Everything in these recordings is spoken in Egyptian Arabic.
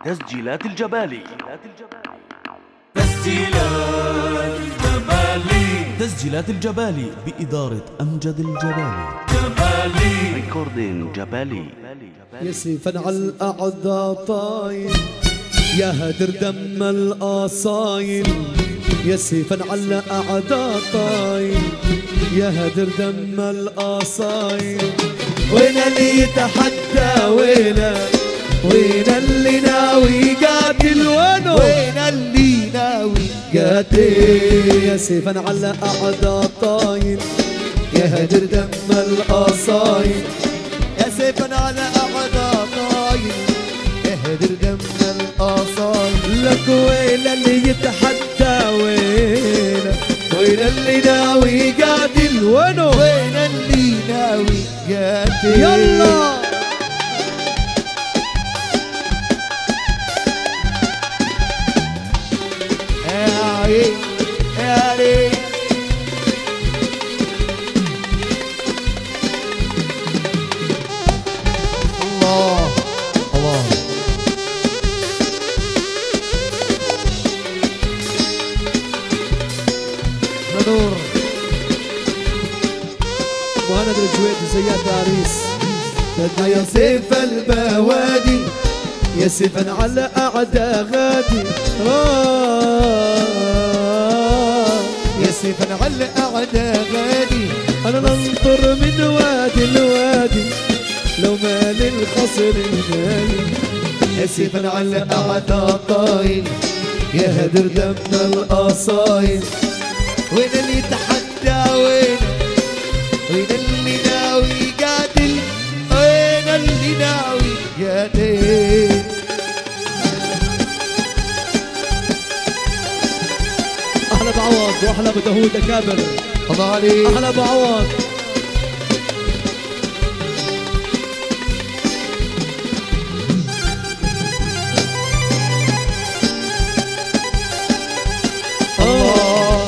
تسجيلات الجبالي تسجيلات الجبالي تسجيلات الجبالي بإدارة أمجد الجبالي جبالي ريكوردين جبالي يا سيفا على الأعداء طايل يا هدر دم الأصايل يا سيفا على الأعداء طايل يا هدر دم الأصايل وين اللي يتحدى وين وين اللي ناوي قاتل وينه وين اللي ناوي قاتل يا سيفا على الأعداء طايل يا هدر دم الأصايل يا سيفا على أعداء طايل اهدر دم الأصال لك ويل اللي يتحدى وين وين اللي ناوي قاتل وينه وين اللي ناوي قاتل يلا يا عين يا علي الله الله نور مهند الجويد زياد عريس بدنا يا سيف البوادي يا سيفا على أعداء غادي آه يا سيفا على أعداء غادي أنا ننطر من وادي لوادي لو مال الخصر الغالي يا سيفا على أعداء طايل يا هدر دم الأصايل وين اللي تحدى وين وين اللي ناوي قاتل وين اللي ناوي قاتل احلى بعوض واحلى بدهود كابر الله عليك احلى بعوض الله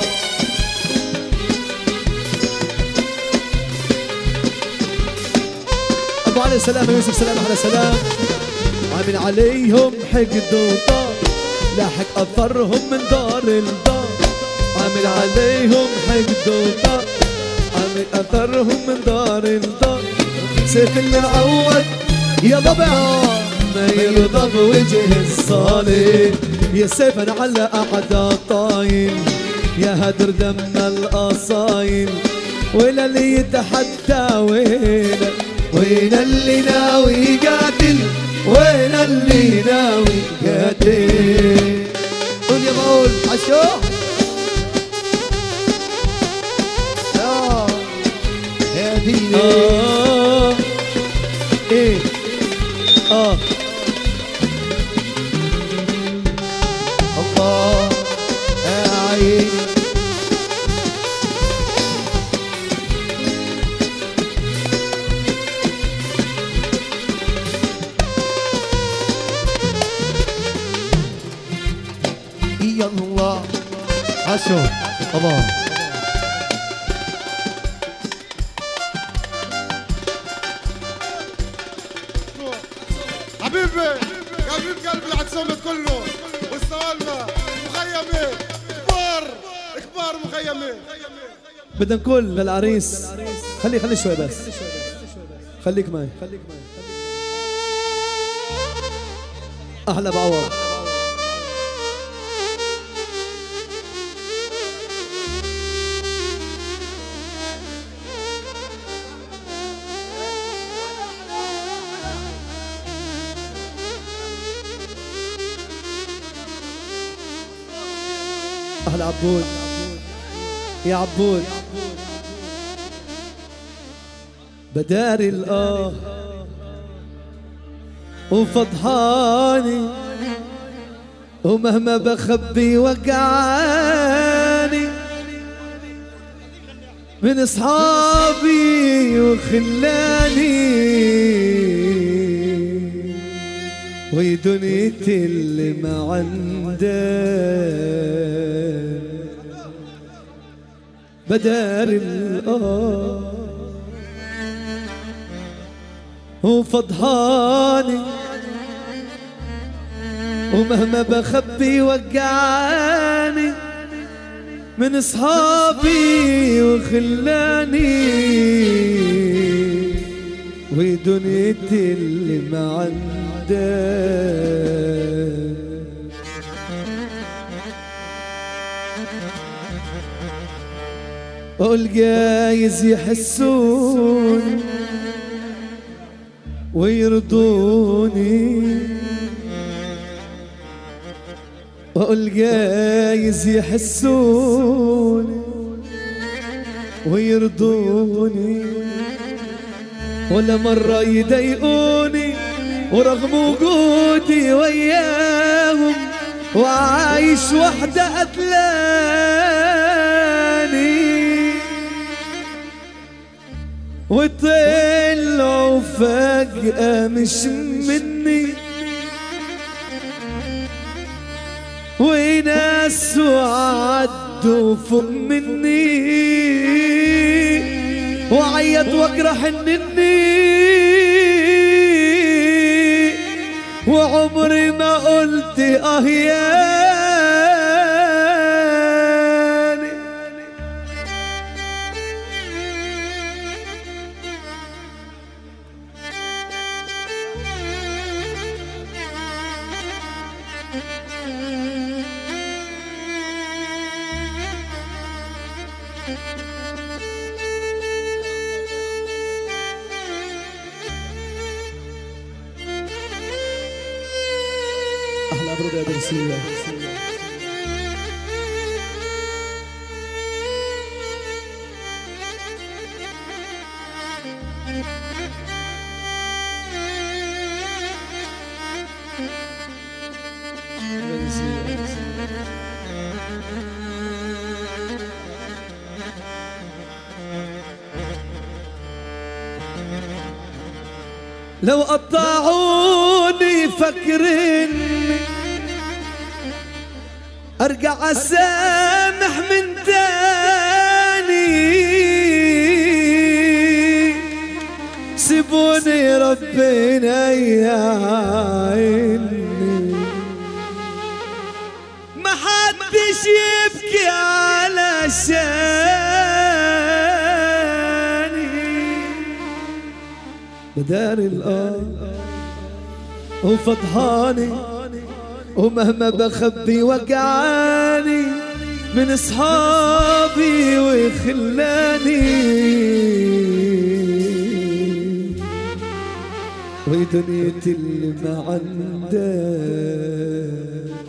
ابو علي سلام يوسف سلام على سلام عامل عليهم حقد وطار لاحق اثرهم من دار الدار عامل عليهم حقد وطار عامل اثرهم من دار الدار سيف المعود يا ضبع ما يرضى بوجه الصالح يا سيف على اعداء طايل يا هدر دم الاصايل وين اللي يتحدى وين وين اللي ناوي قاتل وين اللي ناوي قاتل قول يا بقول عشو يا يا ديني آه ايه اه الله يا عيني يا الله عشو الله حبيبي يا حبيب قلبي العتسومة كله واستقلنا مخيمة كبار كبار مخيمة بدنا نقول للعريس خلي خلي شوي بس خليك معي احلى بعوض احلى عبود يا عبود بداري الآه وفضحاني ومهما بخبي وقعاني من اصحابي وخلاني وي دنيتي اللي ما عندك بدار الآه وفضحاني ومهما بخبي وقعاني من اصحابي وخلاني ودنيتي اللي ما عندها والجايز يحسون ويرضوني والجايز يحسون ويرضوني ولا مرة يضايقوني ورغم وجودي وياهم وعايش وحدة قتلاني وطلعوا فجأة مش مني وناس وعدوا فوق مني وعيط واجرح انني وعمري ما قلت اه ياني احلى برود يا درسيه لو قطعوني فكرين ارجع اسامح من تاني سيبوني ربنا يعيني ما حدش يبكي علشاني بدار الارض وفضحاني ومهما بخبي وقعاني من اصحابي وخلاني ودنيتي اللي ما عندها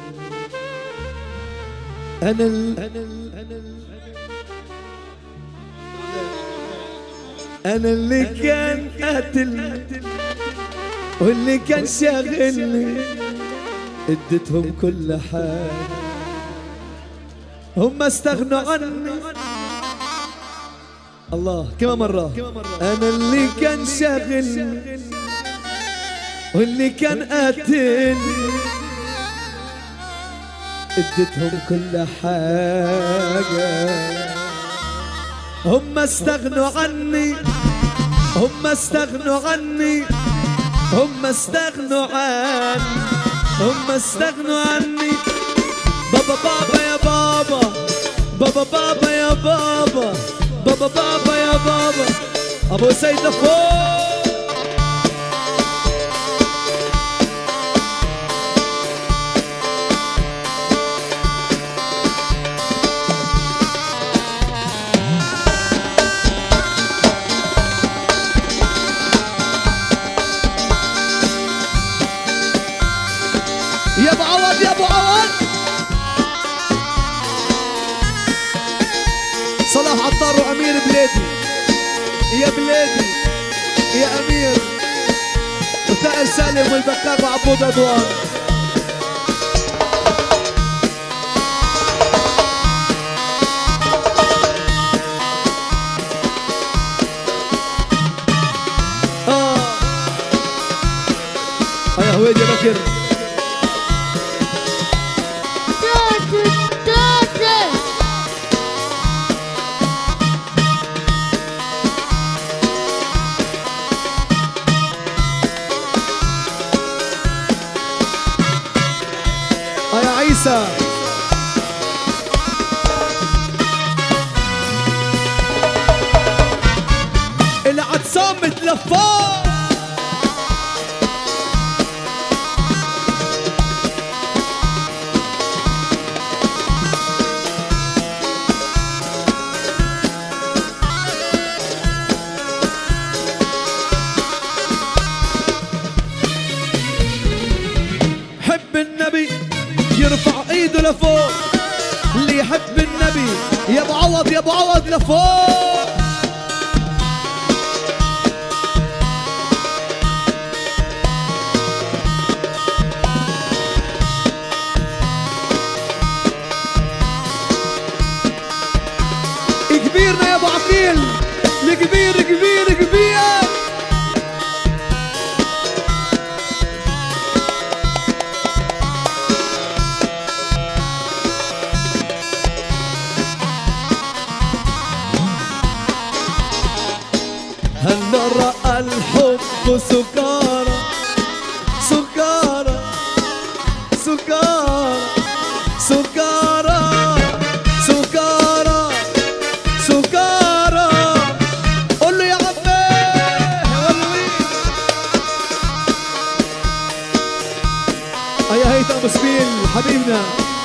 انا ال... انا ال... انا اللي كان قاتل واللي كان شاغلني اديتهم كل حاجة هم استغنوا عني الله كمان مرة أنا اللي كان شاغلني واللي كان قاتلني اديتهم كل حاجة هم استغنوا عني هم استغنوا عني هم استغنوا عني هم استغنوا عني بابا بابا يا بابا بابا بابا يا بابا بابا بابا يا بابا ابو سيد فوق يا ابو عوض يا ابو عوض صلاح عطار وامير بلادي يا بلادي يا امير وثائر سالم والبكار وعبود ادوار اه يا هويدي بكر عيسى العطسان متلفات حب النبي يرفع ايده لفوق اللي يحب النبي يا ابو عوض يا ابو عوض لفوق كبيرنا يا ابو عقيل الكبير كبير كبير هلا رأى الحب سكارى سكارى سكارى سكارى سكارى سكارى قول له يا عمي قول له مين هيا هيثم مسبيل حبيبنا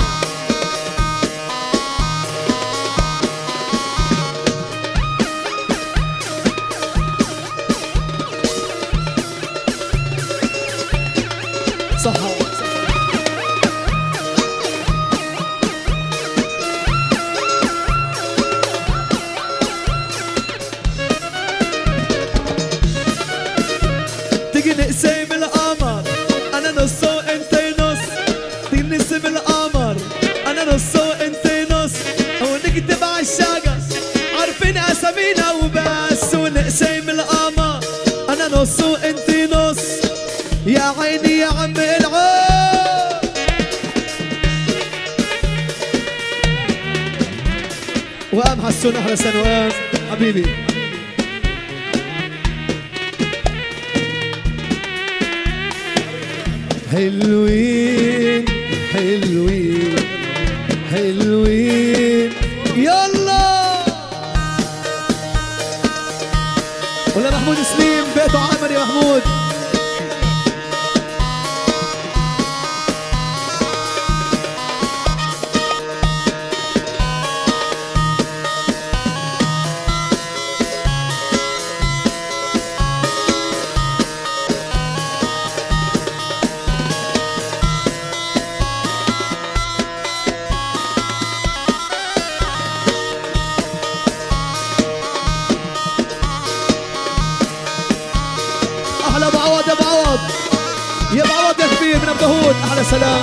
صحة تيجي نقسم القمر انا نص وانت نص تيجي نقسم القمر انا نص وانت نص ونكتب على الشجر عارفين اسامينا وبس ونقسم القمر انا نص وانت نص يا عيني يا عم العين وقام حسون احلى سنوات حبيبي حلوين حلوين حلوين يلا ولا محمود سليم بيته عامر يا محمود احلى ابو عوض يا ابو عوض يا ابو عوض يا كبير من ابو داوود احلى سلام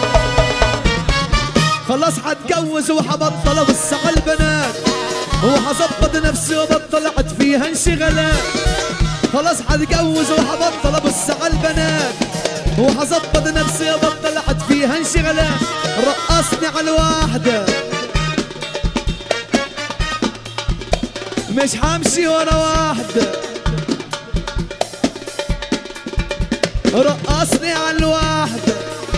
خلاص حتجوز وحبطل ابص على البنات وحظبط نفسي وبطلعت فيها انشغالات خلاص حتجوز وحبطل ابص على البنات وحظبط نفسي وبطلعت فيها انشغالات رقصني على الواحده مش حمشي ورا واحده رقصني على الواحدة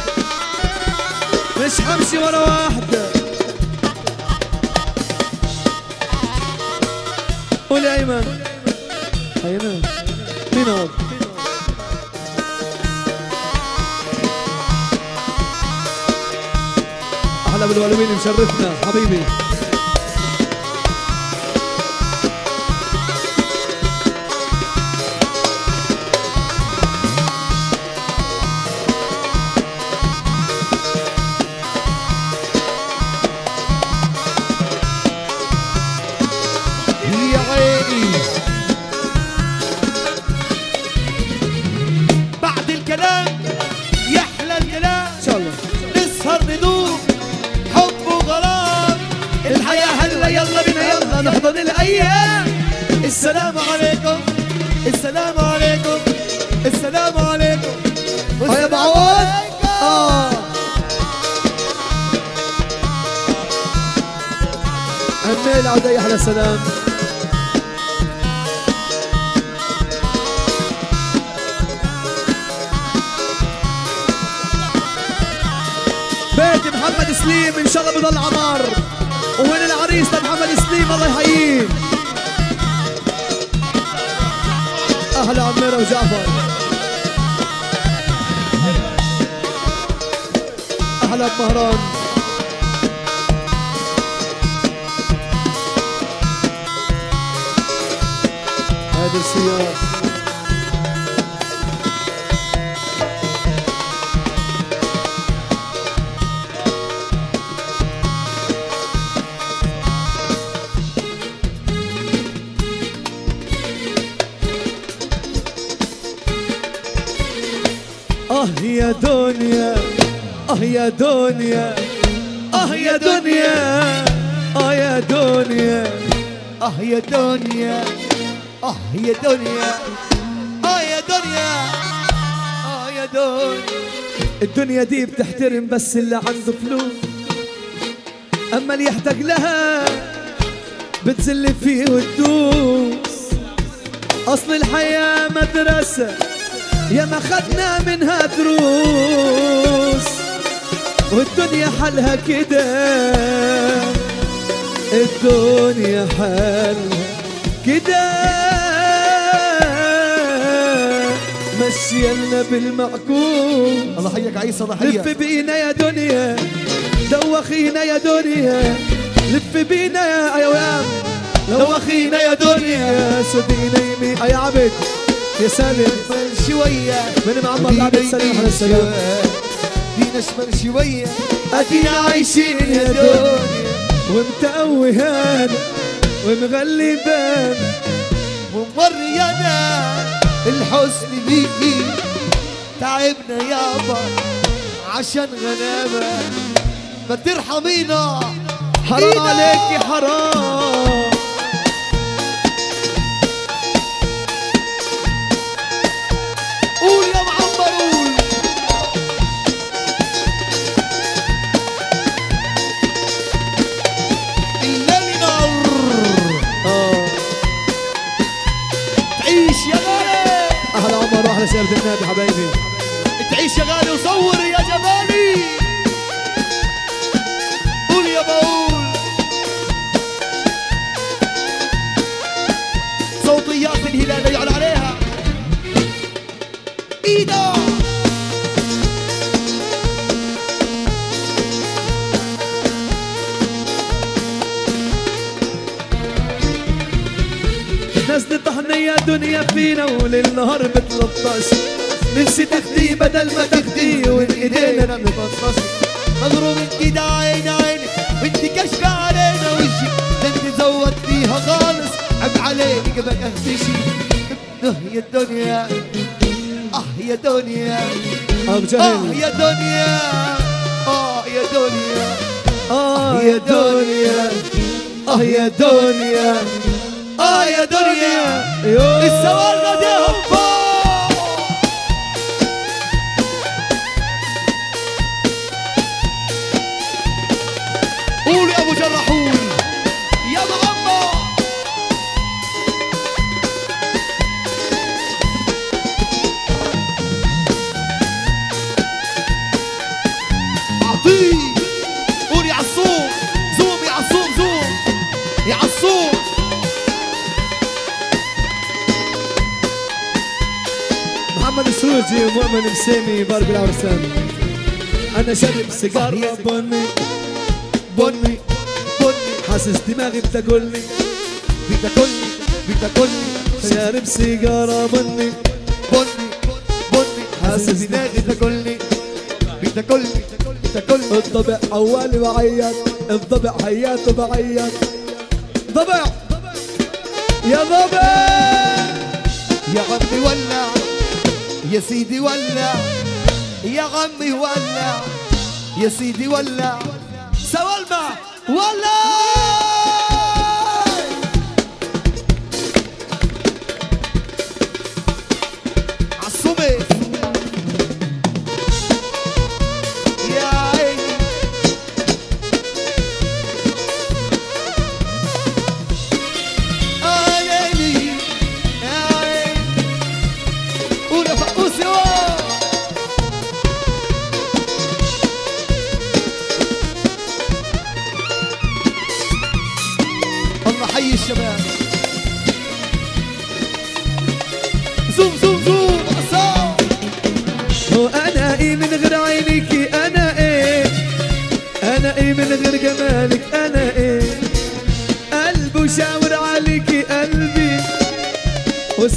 مش همشي ورا واحدة قول يا أيمن أيمن مين هو؟ أحلى بالولوين مشرفنا حبيبي يا عيني بعد الكلام يحلى الكلام إن شاء الله نسهر ندوب حب وغرام الحياة هلا يلا بينا يلا نحضن الأيام السلام عليكم السلام عليكم السلام عليكم اه يا ابو عوض اه عمال عودي احلى سلام بيت محمد محمد سليم ان شاء الله بضل عمار وين العريس لمحمد سليم الله يحييه اهلا عميرة وجعفر اهلا بمهران هذه السيارة آه يا دنيا آه يا دنيا آه يا دنيا آه يا دنيا اه يا دنيا اه يا دنيا اه يا دنيا اه يا دنيا الدنيا دي بتحترم بس اللي عنده فلوس أما اللي يحتاج لها بتزل فيه وتدوس أصل الحياة مدرسة يا ما خدنا منها دروس والدنيا حالها كده الدنيا حالها كده مشينا بالمعقول الله حيك عيسى الله لف حيك بينا يا دنيا دوخينا يا دنيا لف بينا يا ايوام دوخينا يا دنيا سدينا يمين يا عبد يا سالم من شوية من معمر عبد سلام على السلام بينا شمال شوية ادينا عايشين يا دنيا ومتقوهان ومغلبان وموريانا الحزن بيجي تعبنا يابا عشان غلابة ما ترحمينا حرام إينا. عليك حرام قول يا معمر قول الليل نار آه. تعيش يا غالي احلى عمر واحلى سيارة النادي حبايبي تعيش يا غالي وصور يا جمالي قول يا بقول صوتيات الهلال يعلى عليها ايدا نزل طحنا يا دنيا فينا وليل نهار بتلطش نفسي تاخدي بدل ما تاخدي وين ايدينا بنبطش مضروب كده عين عين وانت كشف علينا وشي ده انت زودتيها خالص عب عليك بقى اختشي اه يا الدنيا اه يا دنيا اه اه بجهل يا دنيا اه يا دنيا اه يا دنيا اه يا دنيا اه يا دنيا يوه. السوار ناديهم فوق قول يا ابو جرحون يا معمر اعطيه قول يا عصوم زوم يا عصوم زوم يا عصوم محمد السروجي ومؤمن مسيمي بارك العرسان انا شارب سيجاره بني بني بني حاسس دماغي بتاكلني بتاكلني بتاكلني شارب سيجاره بني بني بني حاسس دماغي تاكلني بتاكلني بتاكلني الضبع اولي بعيط الضبع حياته بعيط ضبع يا ضبع يا عمي ولع يا سيدي ولع يا عمي ولع يا سيدي ولع سوالما ولع عالصبح يا عيني آه ليلي يا عيني قول يا فقوسي واو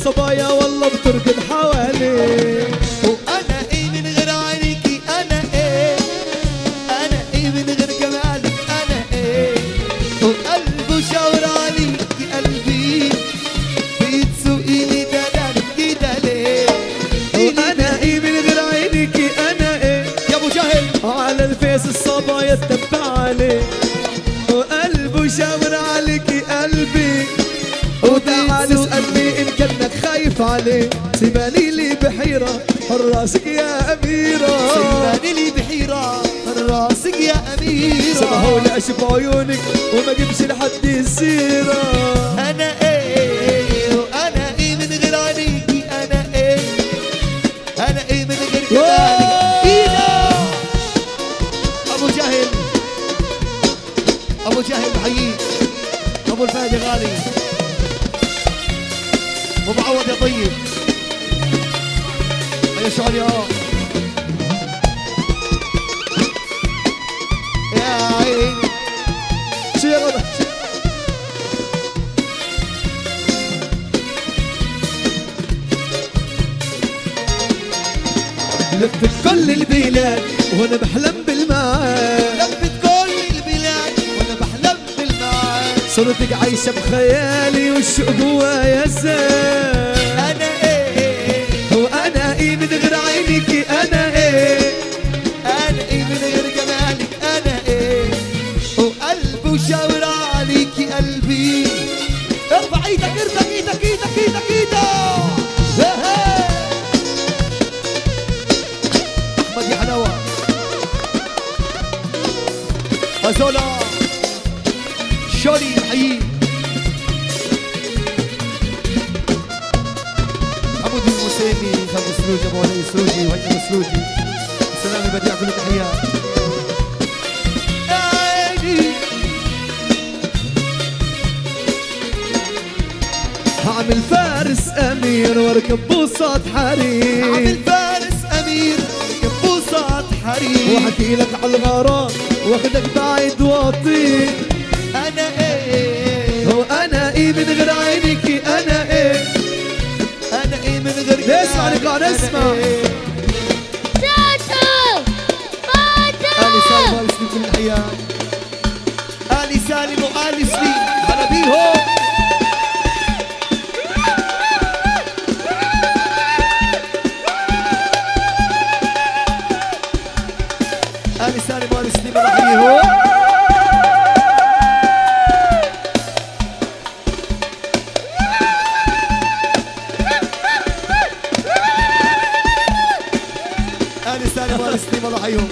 الصبايا والله بتركض حوالي وانا ايه من غير عينيكي انا ايه انا ايه من غير جمالك انا ايه وقلبه شاور عليكي قلبي بتسوقيني دلال كده ليه وانا ايه من غير عينيكي انا ايه يا ابو جهل على الفيس الصبايا تتبع عليه وقلبه شاور عليكي قلبي وتعال اسألني إن كنك خايف عليه سيباني لي بحيرة حراسك يا أميرة سيباني لي بحيرة راسك يا سبحوا أميرة لي أشوف عيونك وما جيبش لحد السيرة أنا إيه وأنا إيه من غير عينيكي أنا إيه أنا إيه من غير جمالك إينا أبو جهل أبو جهل بحييك أبو الفادي غالي أبو معوض يا طيب يا شعري اه يا عيني شو يا غدا لفت كل البلاد وانا بحلم بالمعاد لفت كل البلاد وانا بحلم بالمعاد صورتك عايشة بخيالي والشوق جوايا زاد انا ايه وانا ايه من غير عينيكي انا ايه انا ايه من غير جمالك انا ايه وقلبه شاور عليكي قلبي ارفع ايدك ارفع ايدك ايدك ايدك ايدك احمد يا حلاوه هذولا شوري حيي عمود المسيمي خالد السلوجي ابو علي السلوجي وهيثم السلوجي السلام بديع كل تحيات يا عيني هعمل فارس امير واركب بوصات حرير عامل فارس امير كبوسات حرير واحكي لك على الغرام واخدك بعيد واطير انا ايه هو انا ايه من غير عينيكي انا ايه انا ايه من غير اسمع جمالك؟ نقعد أنا نسمع. إيه؟ تاتو آل سالم باتو وآل سليم كل الحياة آل سالم وآل سليم هلا بيهم آل سالم وآل سليم هلا بيهم آل سالم وآل سليم الله يحييهم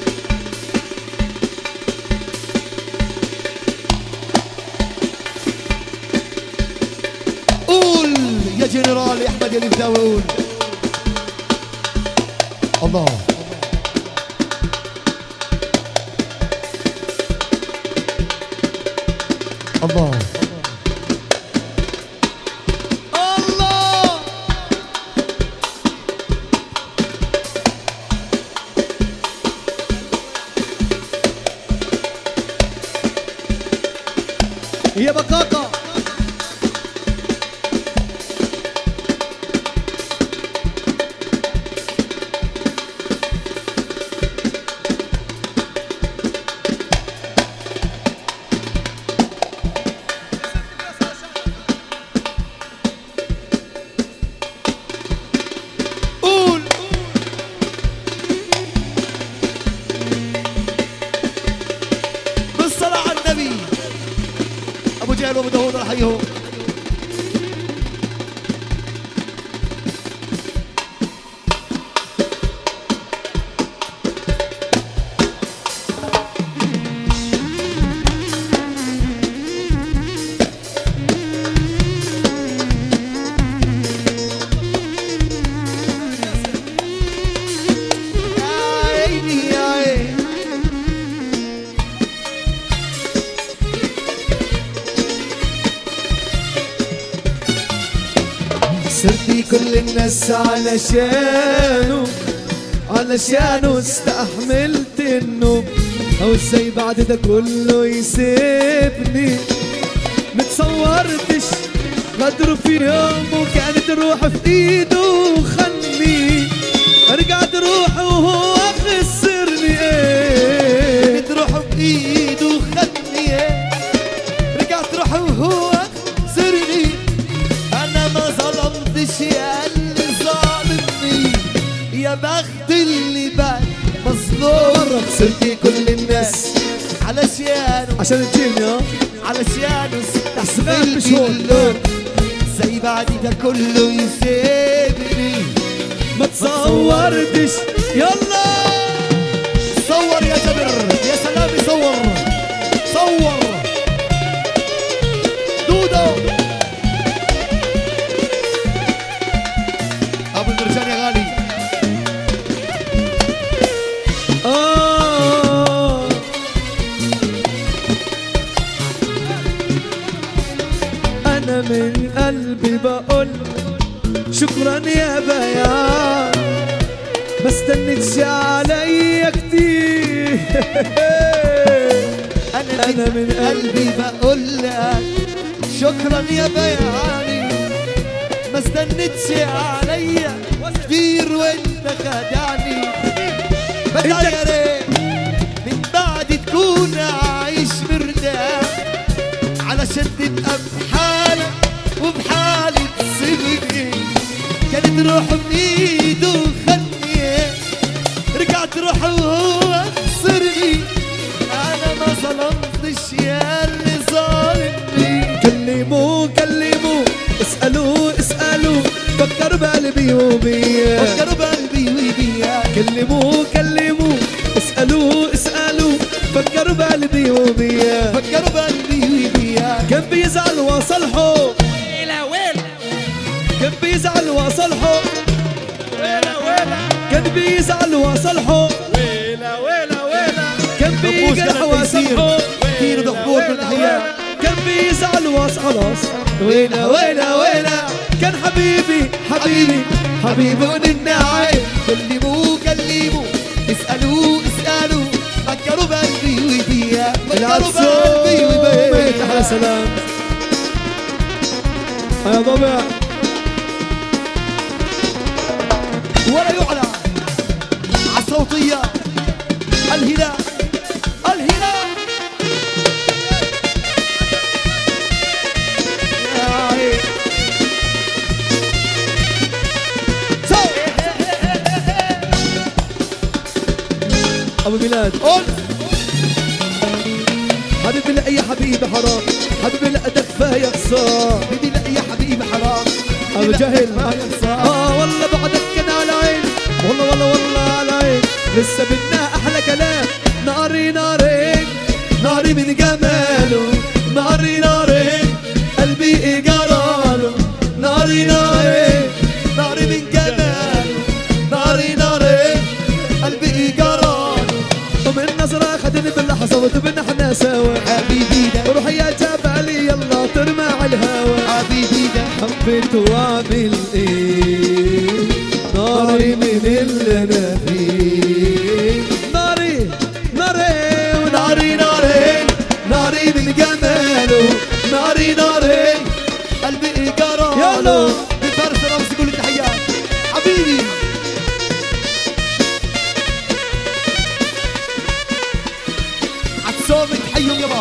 قول يا جنرال يا احمد يا البداوي قول الله الله الله يا بقاقة قول بالصلاة على النبي أبو جهل وأبو داوود الله يحييهم يا عيني يا عيني سرتي كل الناس علشانه علشانه استحملت النوم او ازاي بعد ده كله يسيبني متصورتش غدر في يوم وكانت روح في ايده خني رجعت روح وهو خسرني ايه تروح بايده خدني رجعت روح وهو سرني انا ما ظلمتش يا اللي ظالمني يا بخت اللي بقى مظلوم خسرت كل الناس علشانه عشان تجيني ها علشانه سمعت استحملت شو كله زي بعد ده كله يسيبني ما تصورتش يلا صور يا جبر يا سلام صور صور دودو ابو المرجان يا غالي آه أنا من قلبي بقول شكرا يا بيان ما استنتش عليا كتير انا أنا من من قلبي بقول لك شكرا يا بياني ما استنتش عليا كتير وانت خدعني بدع يا ريت من بعد تكون عايش مرتاح علشان تبقى بحالك وبحالي تسيبني كانت روح بايده خدني رجعت روح وهو خسرني انا ما ظلمتش يا اللي ظالمني كلموه كلموه اسألوه اسألوه فكر بقلبي وبيا فكر بقلبي وبيا كلموه كلموه اسألوه اسألوه فكر بقلبي وبيا فكر بقلبي وبيا كان بيزعل وصلحه كان بيزعل وصلحه كان بيزعل وصلحه كان بيجرح وصلحه كتير دخبور بالتحيات كان بيزعل وص خلاص ويلا ويلا ويلا كان حبيبي حبيبي حبيبي النعيم كلموه كلموه اسألوه اسألوه فكروا بقلبي وبيا فكروا بقلبي العسول على وبيا سلام يا ضبع ولا يعلى عالصوتية الهلال الهلال يا عين. سو. ابو بلاد قول حبيبي لا يا حبيبي حرام حبيبي لا ده كفايه خساره بدي لا يا حبيبي حرام ابو جهل ما ينسى اه والله بعدك كان على عين والله والله والله على عين لسه بدنا احلى كلام ناري نارين ناري من جماله ناري نارين قلبي جراله ناري نارين ناري من جمال ناري ناري قلبي قرار ومن نظرة خدني باللحظة وتبنا احنا سوا حبيبي ده روح يا جبلي يلا ترمى على الهوا حبيبي ده حبيت واعمل ايه ناري من اللي انا فيه ناري ناري وناري ناري ناري من جماله ناري ناري قلبي قرار يلا. بفرس رمز كل التحيات حبيبي عالصوم تحيهم يابا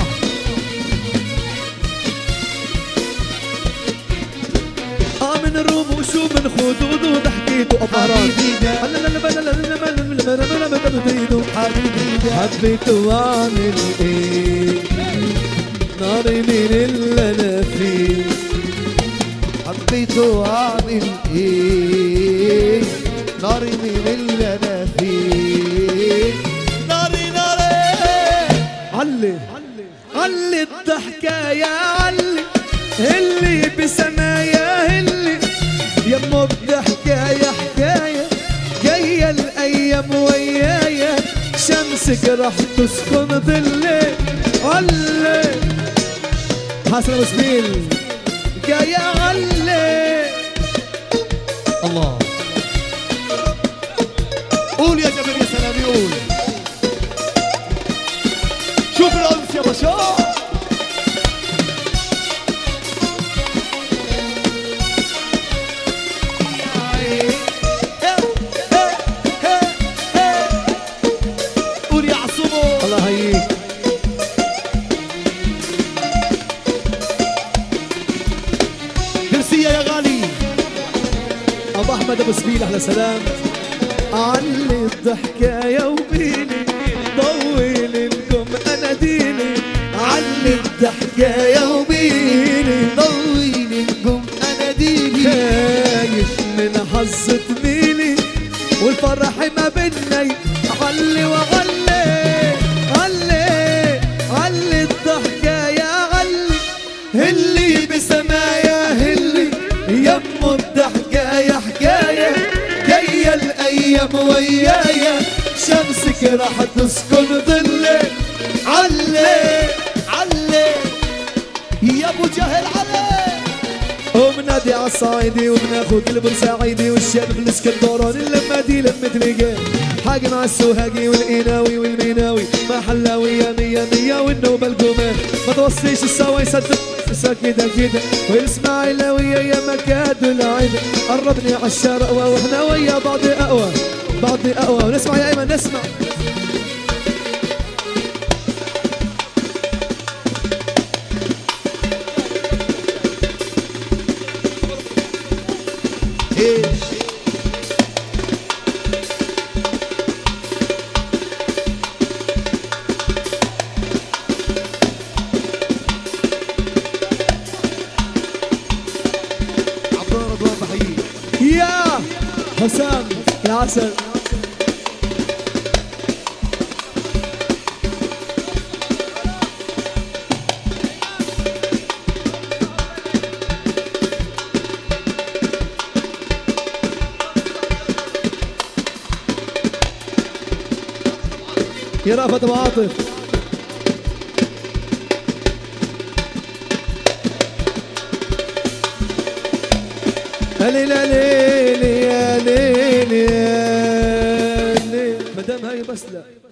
اه من رموش ومن خدود وضحكيت وأبهرات حبيبي ده حبيبي ده حبيت واعمل ايه ناري من اللي انا فيه حبيت واعمل ايه ناري من اللي انا فيه ناري ناري علي علي الضحكة يا علي اللي بسمايا اللي يمه بضحكاية حكاية جاية الأيام ويايا شمسك راح تسكن ظلي علي حسن أبو سبيل جاية علي الله قول يا جبل يا سلامي قول شوف الأنس يا بشار اشبيل احلى سلام علي الضحكة يا وبيني طول لكم اناديلي علي الضحكة يا وبيني ضويني نقوم اناديلي خايف من حظ ميلي والفرح ما بينا علي وعلي علي علي الضحكة يا علي هلي بسمايا هلي يمو الضحكة يا حكاية جاية الأيام ويايا شمسك راح تسكن ظلي علي علي يا ابو جهل علي وبنادي عالصعيدي وبناخد البورسعيدي والشاب الاسكندراني لما دي لمة رجال حاجة مع السوهاجي والقناوي والميناوي مع حلاوية مية مية والنوبة الجمال ما توصيش السوا يصدق بس كده كده والاسماعيلاوية يا مكاد العيد قربني عالشرق واحنا ويا بعض اقوى بعض اقوى ونسمع يا ايمن نسمع ايش عبد الله رضوان بحييك يا حسام يا عسل يا رأفت أبو عاطف يا ليل يا ليل يا ليل يا ليل مدام هاي بس لا